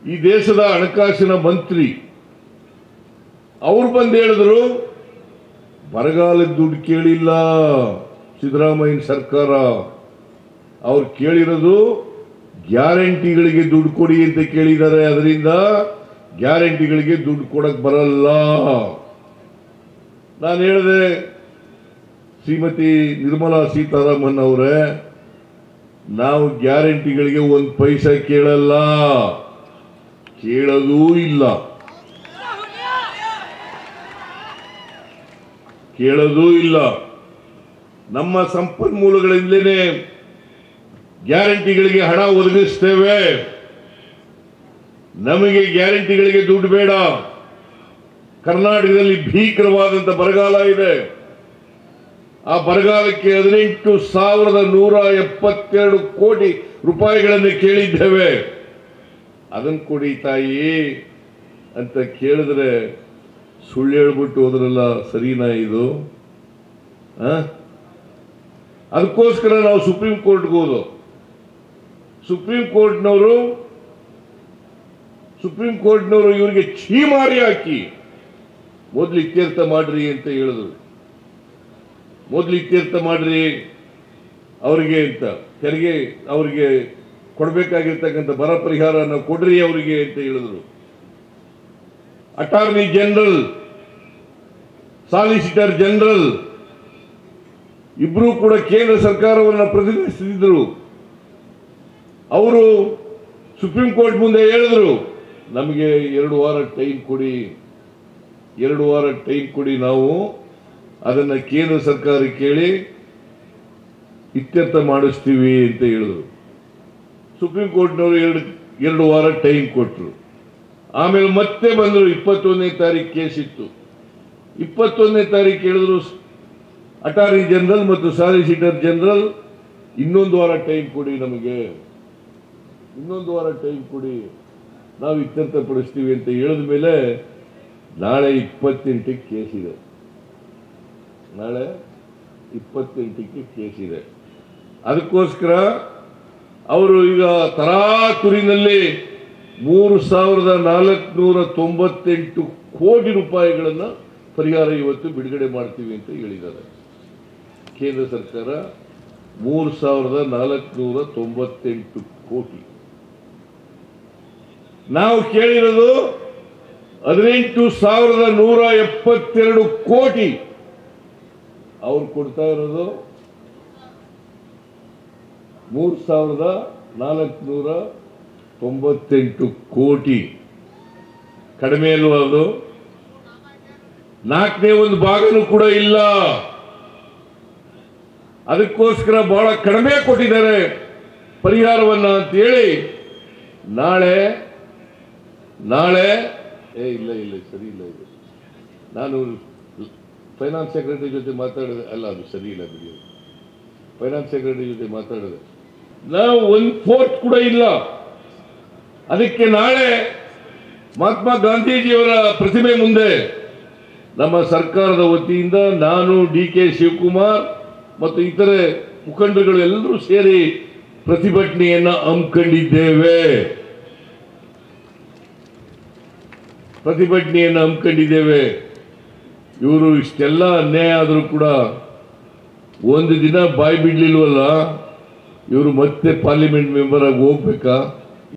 ಈ ದೇಶದ ಹಣಕಾಸಿನ ಮಂತ್ರಿ ಅವ್ರು ಬಂದು ಹೇಳಿದ್ರು ಬರಗಾಲದ ದುಡ್ಡು ಕೇಳಿಲ್ಲ ಸಿದ್ದರಾಮಯ್ಯ ಸರ್ಕಾರ ಅವ್ರು ಕೇಳಿರೋದು ಗ್ಯಾರಂಟಿಗಳಿಗೆ ದುಡ್ಡು ಕೊಡಿ ಅಂತ ಕೇಳಿದ್ದಾರೆ ಅದರಿಂದ ಗ್ಯಾರಂಟಿಗಳಿಗೆ ದುಡ್ಡು ಕೊಡಕ್ ಬರಲ್ಲ ನಾನು ಹೇಳಿದೆ ಶ್ರೀಮತಿ ನಿರ್ಮಲಾ ಸೀತಾರಾಮನ್ ಅವರೇ ನಾವು ಗ್ಯಾರಂಟಿಗಳಿಗೆ ಒಂದು ಪೈಸೆ ಕೇಳಲ್ಲ ಕೇಳೋದೂ ಇಲ್ಲ ಕೇಳೋದೂ ಇಲ್ಲ ನಮ್ಮ ಸಂಪನ್ಮೂಲಗಳಿಂದಲೇ ಗ್ಯಾರಂಟಿಗಳಿಗೆ ಹಣ ಒದಗಿಸ್ತೇವೆ ನಮಗೆ ಗ್ಯಾರಂಟಿಗಳಿಗೆ ದುಡ್ಡು ಬೇಡ ಕರ್ನಾಟಕದಲ್ಲಿ ಭೀಕರವಾದಂತ ಬರಗಾಲ ಇದೆ ಆ ಬರಗಾಲಕ್ಕೆ ಹದಿನೆಂಟು ಸಾವಿರದ ನೂರ ಎಪ್ಪತ್ತೆರಡು ಕೋಟಿ ರೂಪಾಯಿಗಳನ್ನು ಕೇಳಿದ್ದೇವೆ ಅದನ್ನು ಕೊಡಿ ತಾಯಿ ಅಂತ ಕೇಳಿದ್ರೆ ಸುಳ್ಳು ಹೇಳ್ಬಿಟ್ಟು ಹೋದ್ರಲ್ಲ ಸರಿನಾ ಇದು ಆ? ಅದಕ್ಕೋಸ್ಕರ ನಾವು ಸುಪ್ರೀಂ ಕೋರ್ಟ್ಗೆ ಹೋದು ಸುಪ್ರೀಂ ಕೋರ್ಟ್ನವರು ಸುಪ್ರೀಂ ಕೋರ್ಟ್ನವರು ಇವರಿಗೆ ಛೀಮಾರಿ ಹಾಕಿ ಮೊದಲು ಇತ್ಯರ್ಥ ಮಾಡ್ರಿ ಅಂತ ಹೇಳಿದ್ರು ಮೊದಲು ಇತ್ಯರ್ಥ ಮಾಡ್ರಿ ಅವರಿಗೆ ಅಂತ ತೆರಿಗೆ ಅವರಿಗೆ ಕೊಡಬೇಕಾಗಿರ್ತಕ್ಕಂಥ ಬರ ಪರಿಹಾರನ ಕೊಡ್ರಿ ಅವರಿಗೆ ಅಂತ ಹೇಳಿದ್ರು ಅಟಾರ್ನಿ ಜನರಲ್ ಸಾಲಿಸಿಟರ್ ಜನರಲ್ ಇಬ್ಬರೂ ಕೂಡ ಕೇಂದ್ರ ಸರ್ಕಾರವನ್ನು ಪ್ರತಿನಿಧಿಸಿದ್ರು ಅವರು ಸುಪ್ರೀಂ ಕೋರ್ಟ್ ಮುಂದೆ ಹೇಳಿದ್ರು ನಮಗೆ ಎರಡು ವಾರ ಟೈಮ್ ಕೊಡಿ ಎರಡು ವಾರ ಟೈಮ್ ಕೊಡಿ ನಾವು ಅದನ್ನ ಕೇಂದ್ರ ಸರ್ಕಾರ ಕೇಳಿ ಇತ್ಯರ್ಥ ಮಾಡಿಸ್ತೀವಿ ಅಂತ ಹೇಳಿದ್ರು ಸುಪ್ರೀಂ ಕೋರ್ಟ್ನವರು ಎರಡು ಎರಡು ವಾರ ಟೈಮ್ ಕೊಟ್ಟರು ಆಮೇಲೆ ಮತ್ತೆ ಬಂದರು ಇಪ್ಪತ್ತೊಂದನೇ ತಾರೀಕು ಕೇಸ್ ಇತ್ತು ಇಪ್ಪತ್ತೊಂದನೇ ತಾರೀಕು ಹೇಳಿದ್ರು ಅಟಾರ್ನಿ ಜನರಲ್ ಮತ್ತು ಸಾಲಿಸಿಟರ್ ಜನರಲ್ ಇನ್ನೊಂದು ವಾರ ಟೈಮ್ ಕೊಡಿ ನಮಗೆ ಇನ್ನೊಂದು ವಾರ ಟೈಮ್ ಕೊಡಿ ನಾವು ಇತ್ಯರ್ಥಪಡಿಸ್ತೀವಿ ಅಂತ ಹೇಳಿದ ಮೇಲೆ ನಾಳೆ ಇಪ್ಪತ್ತೆಂಟಕ್ಕೆ ಕೇಸ್ ಇದೆ ನಾಳೆ ಇಪ್ಪತ್ತೆಂಟಕ್ಕೆ ಕೇಸ್ ಇದೆ ಅದಕ್ಕೋಸ್ಕರ ಅವರು ಈಗ ತರಾತುರಿನಲ್ಲಿ ಮೂರು ಸಾವಿರದ ನಾಲ್ಕುನೂರ ತೊಂಬತ್ತೆಂಟು ಕೋಟಿ ರೂಪಾಯಿಗಳನ್ನು ಪರಿಹಾರ ಇವತ್ತು ಬಿಡುಗಡೆ ಮಾಡ್ತೀವಿ ಅಂತ ಹೇಳಿದ್ದಾರೆ ಕೇಂದ್ರ ಸರ್ಕಾರ ಮೂರು ಸಾವಿರದ ನಾಲ್ಕುನೂರ ತೊಂಬತ್ತೆಂಟು ಕೋಟಿ ನಾವು ಕೇಳಿರೋದು ಹದಿನೆಂಟು ಸಾವಿರದ ನೂರ ಎಪ್ಪತ್ತೆರಡು ಕೋಟಿ ಅವ್ರು ಕೊಡ್ತಾ ಇರೋದು ಮೂರು ಸಾವಿರದ ನಾಲ್ಕುನೂರ ತೊಂಬತ್ತೆಂಟು ಕೋಟಿ ಕಡಿಮೆ ಅಲ್ವಾ ಅದು ನಾಲ್ಕನೇ ಒಂದು ಭಾಗನೂ ಕೂಡ ಇಲ್ಲ ಅದಕ್ಕೋಸ್ಕರ ಬಹಳ ಕಡಿಮೆ ಕೊಟ್ಟಿದ್ದಾರೆ ಪರಿಹಾರವನ್ನ ಅಂತ ಹೇಳಿ ನಾಳೆ ನಾಳೆ ಏ ಇಲ್ಲ ಇಲ್ಲ ಸರಿ ಇಲ್ಲ ಇದು ನಾನು ಫೈನಾನ್ಸ್ ಸೆಕ್ರೆಟರಿ ಜೊತೆ ಮಾತಾಡಿದೆ ಅಲ್ಲ ಅದು ಸರಿ ಇಲ್ಲ ಬಿಡಿ ಫೈನಾನ್ಸ್ ಸೆಕ್ರೆಟರಿ ಜೊತೆ ಮಾತಾಡಿದೆ ನಾವು ಒನ್ ಫೋರ್ತ್ ಕೂಡ ಇಲ್ಲ ಅದಕ್ಕೆ ನಾಳೆ ಮಹಾತ್ಮ ಗಾಂಧೀಜಿಯವರ ಪ್ರತಿಮೆ ಮುಂದೆ ನಮ್ಮ ಸರ್ಕಾರದ ವತಿಯಿಂದ ನಾನು ಡಿ ಕೆ ಶಿವಕುಮಾರ್ ಮತ್ತು ಇತರೆ ಮುಖಂಡರುಗಳು ಎಲ್ಲರೂ ಸೇರಿ ಪ್ರತಿಭಟನೆಯನ್ನ ಹಮ್ಮಿಕೊಂಡಿದ್ದೇವೆ ಪ್ರತಿಭಟನೆಯನ್ನು ಹಮ್ಮಿಕೊಂಡಿದ್ದೇವೆ ಇವರು ಇಷ್ಟೆಲ್ಲ ಅನ್ಯಾಯ ಆದರೂ ಕೂಡ ಒಂದು ದಿನ ಬಾಯಿ ಬಿಡ್ಲಿಲ್ವಲ್ಲ ಇವರು ಮತ್ತೆ ಪಾರ್ಲಿಮೆಂಟ್ ಮೆಂಬರ್ ಆಗಿ ಹೋಗ್ಬೇಕಾ